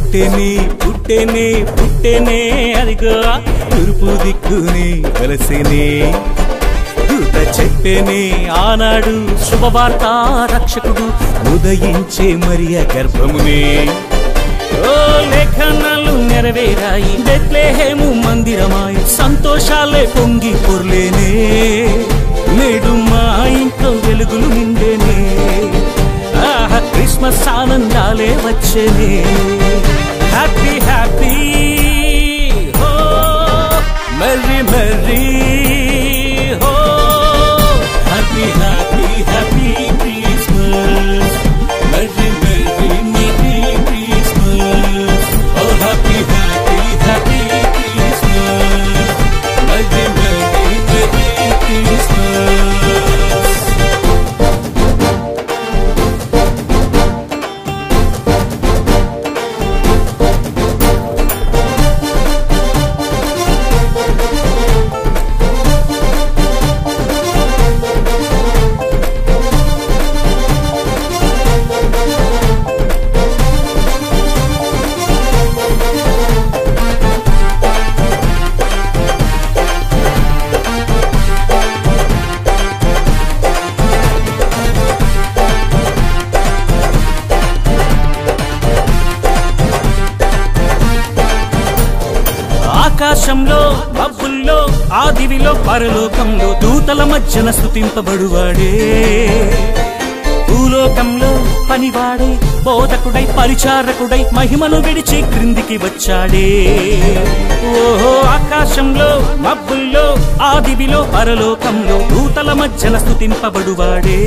పుట్టెనే పుట్టెనే పుట్టెనే అదిగో తూర్పు దిక్కునే వలసెనే దూత చెప్పేనే ఆనాడు శుభవార్త రక్షకుడు ఉదయించే మరియ గర్భమునే ఓ లేఖనాలు నెరవేరాయి బెత్లేహేము మందిరమాయి సంతోషాలే పొంగి పొర్లేనే నేడు మా ఇంట్లో వెలుగులు నిండేనే ఆహా క్రిస్మస్ ఆనందాలే వచ్చేనే happy happy ho merry merry ho happy happy happy Christmas merry merry merry Christmas ఓ happy happy happy Christmas merry merry merry Christmas ఆకాశంలో మబ్బుల్లో ఆదివిలో పరలోకంలో దూతల మధ్యన స్థుతింపబడువాడే భూలోకంలో పనివాడే బోధకుడై పరిచారకుడై మహిమను విడిచి క్రిందికి వచ్చాడే ఓహో ఆకాశంలో మబ్బుల్లో ఆదివిలో పరలోకంలో దూతల మధ్యన స్థుతింపబడువాడే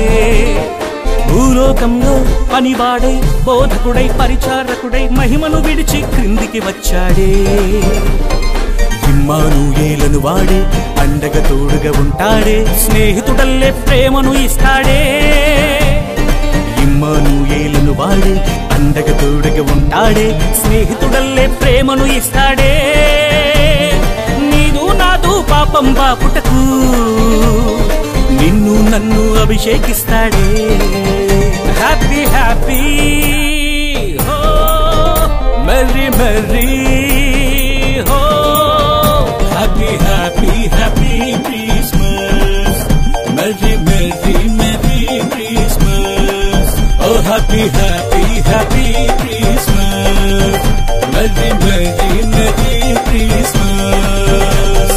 భూలోకంలో పనివాడై బోధకుడై పరిచారకుడై మహిమను విడిచి క్రిందికి వచ్చాడే ఇమ్మాను ఏలను వాడే అండగా తోడుగా ఉంటాడే స్నేహితుడల్లే ప్రేమను ఇస్తాడే ఇమ్మాను ఏలను వాడే అండగా తోడుగా ఉంటాడే స్నేహితుడల్లే ప్రేమను ఇస్తాడే నీదు నాదు పాపం బాపుటకు నిన్ను నన్ను అభిషేకిస్తాడే happy happy ho merry merry ho happy happy happy Christmas merry merry merry Christmas ఓ happy happy happy Christmas merry merry merry Christmas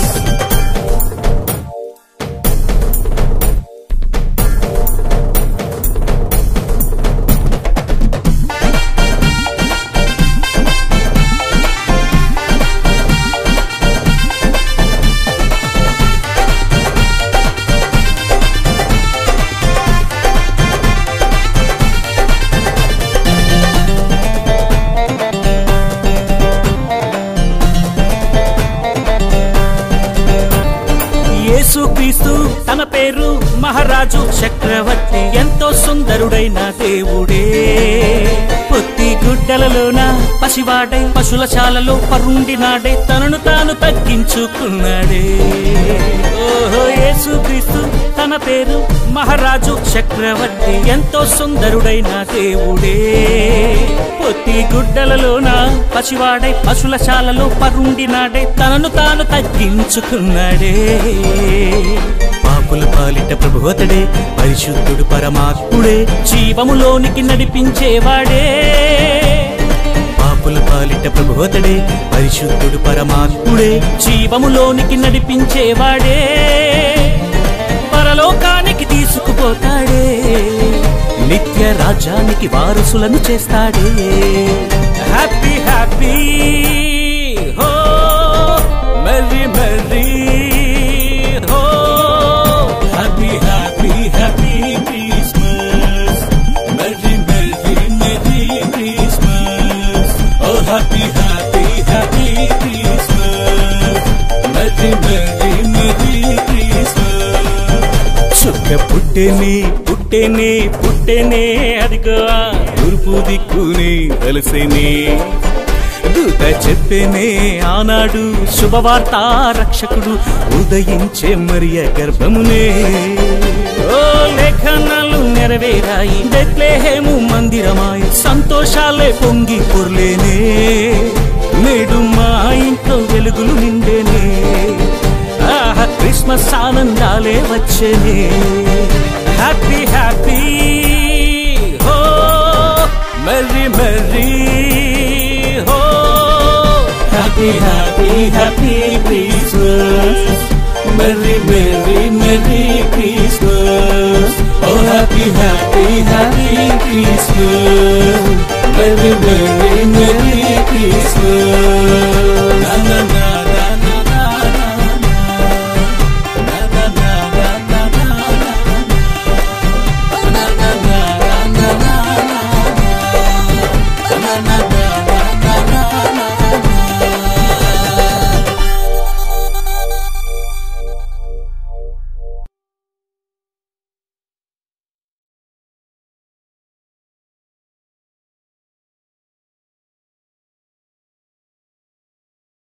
Yesu Kristu తన పేరు మహారాజు చక్రవర్తి ఎంతో సుందరుడైన దేవుడే పొత్తి గుడ్డలలోన పసివాడై పశులశాలలో పరుండినాడే తనను తాను తగ్గించుకున్నాడే ఓహో యేసుక్రీస్తు తన పేరు మహారాజు చక్రవర్తి ఎంతో సుందరుడైన దేవుడే పొత్తి గుడ్డలలోన పసివాడై పశులశాలలో పరుండినాడే తనను తాను తగ్గించుకున్నాడే పాపుల పాలిట ప్రభువతడే పరిశుద్ధుడు పరమాత్ముడే జీవములోనికి నడిపించేవాడే పాపుల పాలిట ప్రభువతడే పరిశుద్ధుడు పరమాత్ముడే జీవములోనికి నడిపించేవాడే పరలోకానికి తీసుకుపోతాడే నిత్య రాజ్యానికి వారసులను చేస్తాడే happy happy ho merry merry ho happy happy happy Christmas merry merry merry Christmas ఓ happy happy happy Christmas merry merry merry Christmas చుక్క పుట్టెనే పుట్టెనే పుట్టెనే అదిగో తూర్పు దిక్కునే వలసెనే దూత చెప్పేనే ఆనాడు శుభవార్త రక్షకుడు ఉదయించే మరియ గర్భమునే ఓ లేఖనాలు నెరవేరాయి బెత్లేహేము మందిరమాయి సంతోషాలే పొంగి పొర్లేనే నేడు మా ఇంట్లో వెలుగులు నిండేనే ఆహా క్రిస్మస్ ఆనందాలే వచ్చేనే happy happy ho merry merry ho happy happy happy Christmas merry merry merry Christmas ఓ happy happy happy Christmas merry merry merry Christmas